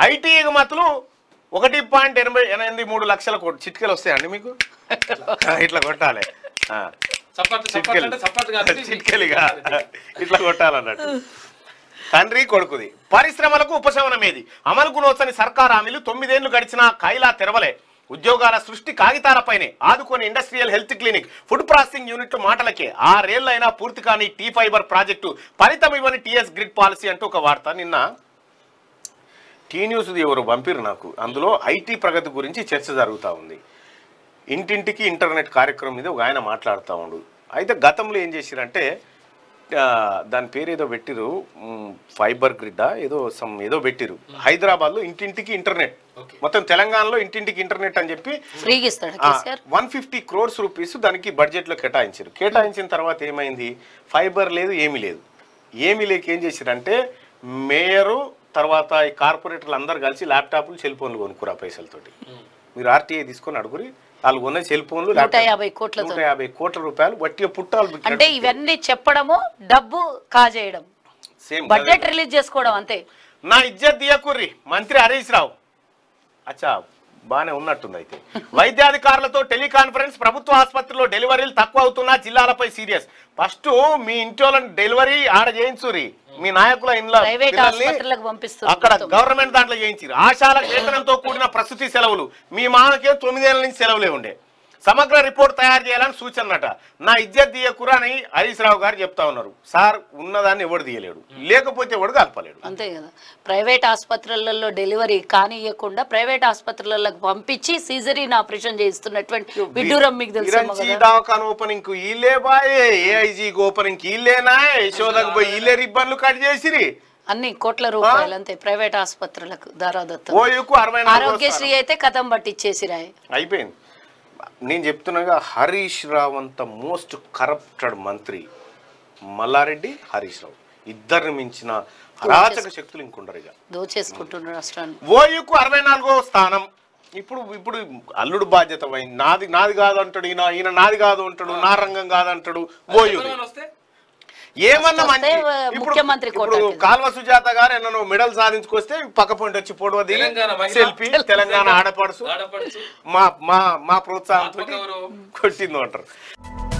IT ఎగుమతులు ఒకటి point ఎనభై ఎనిమిది మూడు లక్షల కోట్లు చిట్కలు వస్తాయండి మీకు ఇట్లా కొట్టాలి ఆ, చప్పట్లు చప్పట్లు చిట్కెలు అంటే చప్పట్లు కాదు చిట్కెలుగా ఇట్లా కొట్టాలన్నట్టు తండ్రి కొడుకుది పరిశ్రమలకు ఉపశమనమేది అమలుకు నోచని సర్కార్ హామీలు తొమ్మిదేళ్లు గడిచినా కైలా తెరవలే ఉద్యోగాల సృష్టి కాగితాలపైనే ఆదుకొని industrial health clinic food processing యూనిట్లు మాటలకే ఆరేళ్లైనా పూర్తి కాని టీ ఫైబర్ ప్రాజెక్టు ఫలితం ఇవ్వని టీఎస్ గ్రిడ్ పాలసీ అంటూ ఒక వార్త నిన్న టీ న్యూస్ది ఎవరు పంపిరు నాకు అందులో ఐటీ ప్రగతి గురించి చర్చ జరుగుతూ ఉంది ఇంటింటికి ఇంటర్నెట్ కార్యక్రమం మీద ఒక ఆయన మాట్లాడుతూ ఉండు అయితే గతంలో ఏం చేసిరంటే ఆ, దాని పేరు ఏదో పెట్టిరు మ్, ఫైబర్ గ్రిడ్డా ఏదో సమ్ ఏదో పెట్టిరు హైదరాబాద్లో ఇంటింటికి ఇంటర్నెట్ ఓకే. మొత్తం తెలంగాణలో ఇంటింటికి ఇంటర్నెట్ అని చెప్పి ఫ్రీగా ఇస్తాడు KCR one fifty crores rupees దానికి బడ్జెట్లో కేటాయించారు కేటాయించిన తర్వాత ఏమైంది ఫైబర్ లేదు ఏమీ లేదు ఏమీ లేక ఏం చేశారంటే మేయరు తర్వాత ఈ కార్పొరేటర్లు అందరు కలిసి ల్యాప్టాప్లు సెల్ ఫోన్లు కొనుక్కురా పైసలతోటి మీరు ఆర్టీఐ తీసుకొని అడుగురి వాళ్ళు కొన్న సెల్ ఫోన్లు నూట యాభై కోట్లతో నూట యాభై కోట్ల రూపాయలు వట్టి పుట్టాలు అంటే ఇవన్నీ చెప్పడము డబ్బు కాజేయడం సేమ్ బడ్జెట్ రిలీజ్ చేసుకోవడం అంతే నా ఇజ్జత్ దియకుర్రి మంత్రి హరీష్ రావు అచ్చా బానే ఉన్నట్టుంది అయితే వైద్యాధికారులతో టెలికాన్ఫరెన్స్ ప్రభుత్వ ఆసుపత్రిలో డెలివరీలు తక్కువ అవుతున్నా జిల్లాలపై సీరియస్ ఫస్ట్ మీ ఇంటి వాళ్ళని డెలివరీ ఆడ చేయించురి మీ నాయకుల ఇంట్లో ప్రైవేట్ పిల్లల్ని ఆసుపత్రులకు పంపిస్తారు అక్కడ మొత్తం. గవర్నమెంట్ దాంట్లో చేయించారు ఆశాల వేతనంతో కూడిన ప్రసూతి సెలవులు మీ మామకే తొమ్మిదేళ్ల నుంచి సెలవులే ఉండే సమగ్ర రిపోర్ట్ తయారు చేయాలని సూచనట నా ఇజ్జత్ తీయకురా అని హరీష్ రావు గారు చెప్తా ఉన్నారు సార్ ఉన్నదాన్ని ఎవడు తీయలేడు లేకపోతే ఎవడు కలపలేడు అంతే కదా ప్రైవేట్ ఆసుపత్రులలో డెలివరీ కానియకుండా ప్రైవేట్ ఆసుపత్రులకు పంపించి సీజరీన్ ఆపరేషన్ చేస్తున్నటువంటి విడ్డూరం మీకు తెలుసేమో విరంచి కదా దవాఖాన ఓపెనింగ్ కు ఇల్లే బాయే ఏఐజీ ఓపెనింగ్ కి ఇల్లేనా యశోదకు పోయి ఇల్లే రిబ్బన్లు కట్ చేసిరి అన్ని కోట్ల రూపాయలు అంతే ప్రైవేట్ ఆసుపత్రులకు దారాదత్తం ఓయుకు అరవై నాలుగు ఆరోగ్యశ్రీ అయితే కథం పట్టించేసి రాయి అయిపోయింది నేను చెప్తున్నాగా హరీష్ రావు అంత మోస్ట్ కరప్టెడ్ మంత్రి మల్లారెడ్డి హరీష్ రావు ఇద్దరిని మించిన అరాచక శక్తులు ఇంకుండరు ఇక దోచేసుకుంటున్నారు రాష్ట్రాన్ని ఓయుకు అరవై నాలుగో స్థానం ఇప్పుడు ఇప్పుడు అల్లుడు బాధ్యత పోయింది నాది నాది కాదు అంటాడు ఈయన ఈయన నాది కాదు అంటాడు నా రంగం కాదు అంటాడు ఓయు ఎవరైనా వస్తే ఏమన్నా వస్తే, మంచి ఆ, ఇప్పుడు ముఖ్యమంత్రి ఇప్పుడు కోటాకి. కాల్వ సుజాత గారు ఎన్నో మెడల్ సాధించుకొస్తే పక్క పొంటి వచ్చి పొడవ దిగి తెలంగాణ మహిళ. సెల్ఫీ తెలంగాణ ఆడపడుచు ఆడపడుచు మా మా మా ప్రోత్సాహంతో ఆత్మగౌరవం. కొట్టింది అంటారు